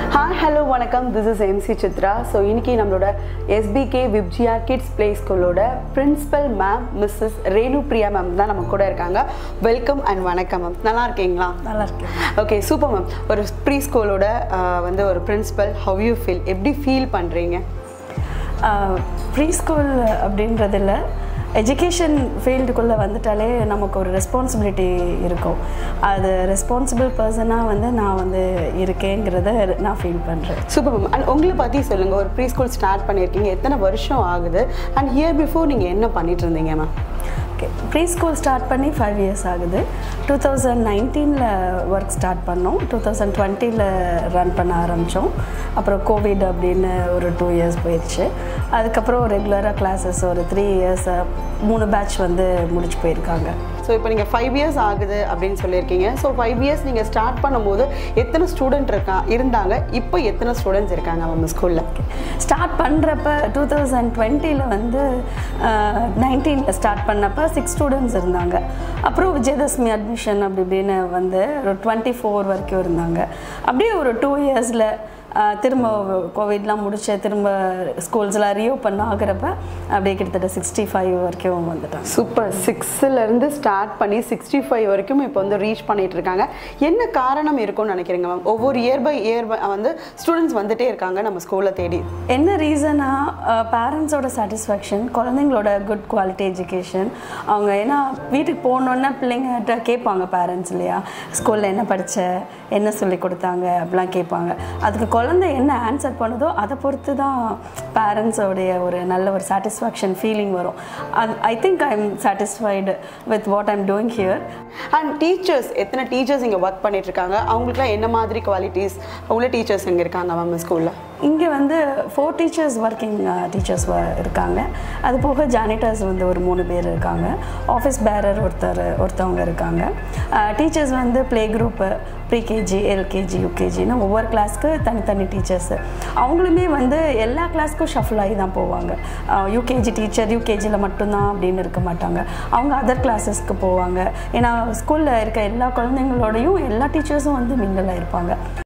hi hello வணக்கம் this is MC Chitra so இன்னைக்கு நம்மளோட எஸ்பிகே விப்ஜியா கிட்ஸ் ப்ளே ஸ்கூலோட principal ma'am Mrs Renu Priya ma'am தான் நம்ம கூட இருக்காங்க வெல்கம் அண்ட் வணக்கம் மேம் நல்லா இருக்கீங்களா நல்லா இருக்கேன் ஓகே சூப்பர் மேம் ஒரு ப்ரீ ஸ்கூலோட வந்து ஒரு பிரின்சிபல் ஹவ் யூ ஃபீல் எப்படி ஃபீல் பண்ணுறீங்க ப்ரீ ஸ்கூல் அப்படின்றதில்ல எஜுகேஷன் ஃபீல்டுக்குள்ளே வந்துட்டாலே நமக்கு ஒரு ரெஸ்பான்சிபிலிட்டி இருக்கும் அது ரெஸ்பான்சிபிள் பர்சனாக வந்து நான் வந்து இருக்கேங்கிறத நான் ஃபீல் பண்ணுறேன் சூப்பர் மேம் அண்ட் உங்களை பற்றி சொல்லுங்கள் ஒரு ப்ரீ ஸ்கூல் ஸ்டார்ட் பண்ணியிருக்கீங்க எத்தனை வருஷம் ஆகுது அண்ட் ஹியர் பிஃபோர் நீங்கள் என்ன பண்ணிட்டு இருந்தீங்க ma'am okay pre school start பண்ணி ஃபைவ் இயர்ஸ் ஆகுது டூ தௌசண்ட் நைன்டீனில் ஒர்க் ஸ்டார்ட் பண்ணோம் டூ தௌசண்ட் டுவெண்ட்டியில் ரன் பண்ண ஆரம்பித்தோம் அப்புறம் கோவிட் அப்படின்னு ஒரு டூ இயர்ஸ் போயிடுச்சு அதுக்கப்புறம் ரெகுலராக கிளாஸஸ் ஒரு த்ரீ இயர்ஸ் மூணு பேட்ச் வந்து முடிச்சு போயிருக்காங்க ஸோ இப்போ நீங்கள் ஃபைவ் இயர்ஸ் ஆகுது அப்படின்னு சொல்லியிருக்கீங்க ஸோ ஃபைவ் இயர்ஸ் நீங்கள் ஸ்டார்ட் பண்ணும்போது எத்தனை ஸ்டூடெண்ட் இருக்கா இருந்தாங்க இப்போ எத்தனை ஸ்டூடெண்ட்ஸ் இருக்காங்க நம்ம ஸ்கூலில் ஸ்டார்ட் பண்ணுறப்ப டூ தௌசண்ட் டுவெண்ட்டியில் வந்து நைன்டீனில் ஸ்டார்ட் பண்ணப்போ சிக்ஸ் ஸ்டூடெண்ட்ஸ் இருந்தாங்க அப்புறம் விஜயதசமி அட்மிஷன் அப்படி இப்படின்னு வந்து ஒரு டுவெண்ட்டி ஃபோர் வரைக்கும் இருந்தாங்க அப்படியே ஒரு டூ இயர்ஸில் திரும்ப கோவிட்லாம் முடிச்சு திரும்ப ஸ்கூல்ஸ்லாம் ரீஓப்பன் ஆகிறப்ப அப்படியே கிட்டத்தட்ட சிக்ஸ்டி ஃபைவ் வரைக்கும் வந்துட்டாங்க சூப்பர் சிக்ஸ்லேருந்து ஸ்டார்ட் பண்ணி சிக்ஸ்டி ஃபைவ் வரைக்கும் இப்போ வந்து ரீச் பண்ணிட்டு இருக்காங்க என்ன காரணம் இருக்கும்னு நினைக்கிறீங்க மேம் ஒவ்வொரு இயர் பை இயர் வந்து ஸ்டூடெண்ட்ஸ் வந்துட்டே இருக்காங்க நம்ம ஸ்கூலில் தேடி என்ன ரீசனா பேரண்ட்ஸோட சாட்டிஸ்ஃபேக்ஷன் குழந்தைங்களோட குட் குவாலிட்டி எஜுகேஷன் அவங்க ஏன்னா வீட்டுக்கு போகணுன்னா பிள்ளைங்ககிட்ட கேட்பாங்க பேரண்ட்ஸ் இல்லையா ஸ்கூலில் என்ன படித்த என்ன சொல்லி கொடுத்தாங்க அப்படிலாம் கேட்பாங்க அதுக்கு குழந்தை என்ன ஆன்சர் பண்ணுதோ அதை பொறுத்து தான் பேரண்ட்ஸோடைய ஒரு நல்ல ஒரு சாட்டிஸ்ஃபேக்ஷன் ஃபீலிங் வரும் I think I am satisfied with what I'm doing here and teachers எத்தனை டீச்சர்ஸ் இங்கே ஒர்க் பண்ணிட்டு இருக்காங்க அவங்களுக்குலாம் என்ன மாதிரி குவாலிட்டிஸ் உள்ள டீச்சர்ஸ் இங்கே இருக்காங்க மேம் ஸ்கூலில் இங்கே வந்து ஃபோர் டீச்சர்ஸ் ஒர்க்கிங் டீச்சர்ஸ் இருக்காங்க அது போக ஜானிட்டர்ஸ் வந்து ஒரு மூணு பேர் இருக்காங்க ஆஃபீஸ் பேரர் ஒருத்தர் ஒருத்தவங்க இருக்காங்க டீச்சர்ஸ் வந்து ப்ளே குரூப்பு ப்ரீகேஜி எல்கேஜி யூகேஜின்னு ஒவ்வொரு கிளாஸ்க்கு தனித்தனி டீச்சர்ஸு அவங்களுமே வந்து எல்லா கிளாஸ்க்கும் ஷஃபிள் ஆகி தான் போவாங்க யூகேஜி டீச்சர் யூகேஜியில் மட்டும்தான் அப்படின்னு இருக்க மாட்டாங்க அவங்க அதர் கிளாஸஸ்க்கு போவாங்க ஏன்னா ஸ்கூலில் இருக்க எல்லா குழந்தைங்களோடையும் எல்லா டீச்சர்ஸும் வந்து மிங்கிளாக இருப்பாங்க